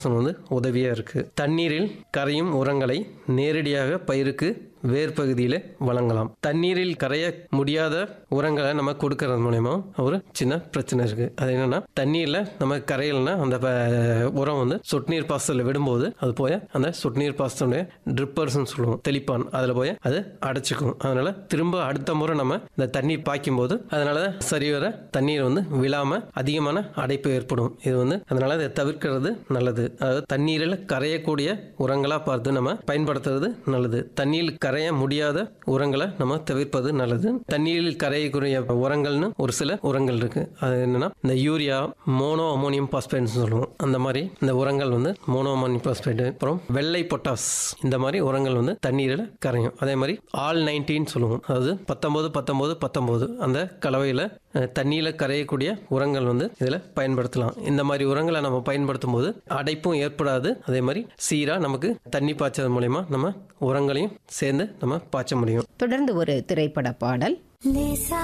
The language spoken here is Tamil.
வந்து உதவியாக இருக்குது தண்ணீரில் கரையும் உரங்களை நேரடியாக பயிருக்கு வேர் பகுதியில் வழங்கலாம் தண்ணீரில் கரைய முடியாத உரங்களை நம்ம கொடுக்கறது மூலயமா ஒரு சின்ன பிரச்சனை இருக்குது அது என்னன்னா தண்ணீரில் நம்ம கரையலைன்னா அந்த ப- உரம் வந்து சொட்டு நீர் பாசத்தில் விடும்போது அது போய் அந்த சொட்டு நீர் பாசத்துடைய ட்ரிப்பர்ஸ்னு சொல்லுவோம் தெளிப்பான் அதில் போய் அது அடைச்சிக்கும் அதனால திரும்ப அடுத்த முறை நம்ம இந்த தண்ணீர் பாய்க்கும் போது அதனால சரிவர தண்ணீர் வந்து விழாம அதிகமான அடைப்பு ஏற்படும் இது வந்து அதனால இதை தவிர்க்கிறது நல்லது அதாவது தண்ணீரில் கரையக்கூடிய உரங்களா பார்த்து நம்ம பயன்படுத்துறது நல்லது தண்ணீரில் கரைய முடியாத உரங்களை நம்ம தவிர்ப்பது நல்லது தண்ணீரில் கரையக்கூடிய உரங்கள்னு ஒரு சில உரங்கள் இருக்கு அது என்னன்னா இந்த யூரியா மோனோ அமோனியம் பாஸ்பேட்னு சொல்லுவோம் அந்த மாதிரி இந்த உரங்கள் வந்து மோனோ அமோனியம் பாஸ்பேட் அப்புறம் வெள்ளை பொட்டாஸ் இந்த மாதிரி உரங்கள் வந்து தண்ணீரில் கரையும் அதே மாதிரி ஆல் நைன்டீன் சொல்லுவோம் அதாவது பத்தொன்பது பத்தொன்பது பத்தொன்பது அந்த கலவையில் தண்ணியில் கரையக்கூடிய உரங்கள் வந்து இதில் பயன்படுத்தலாம் இந்த மாதிரி உரங்களை நம்ம பயன்படுத்தும் போது அடைப்பும் ஏற்படாது அதே மாதிரி சீராக நமக்கு தண்ணி பாய்ச்சது மூலயமா நம்ம உரங்களையும் சேர்ந்து நம்ம பாய்ச்ச முடியும் தொடர்ந்து ஒரு திரைப்பட பாடல் லேசா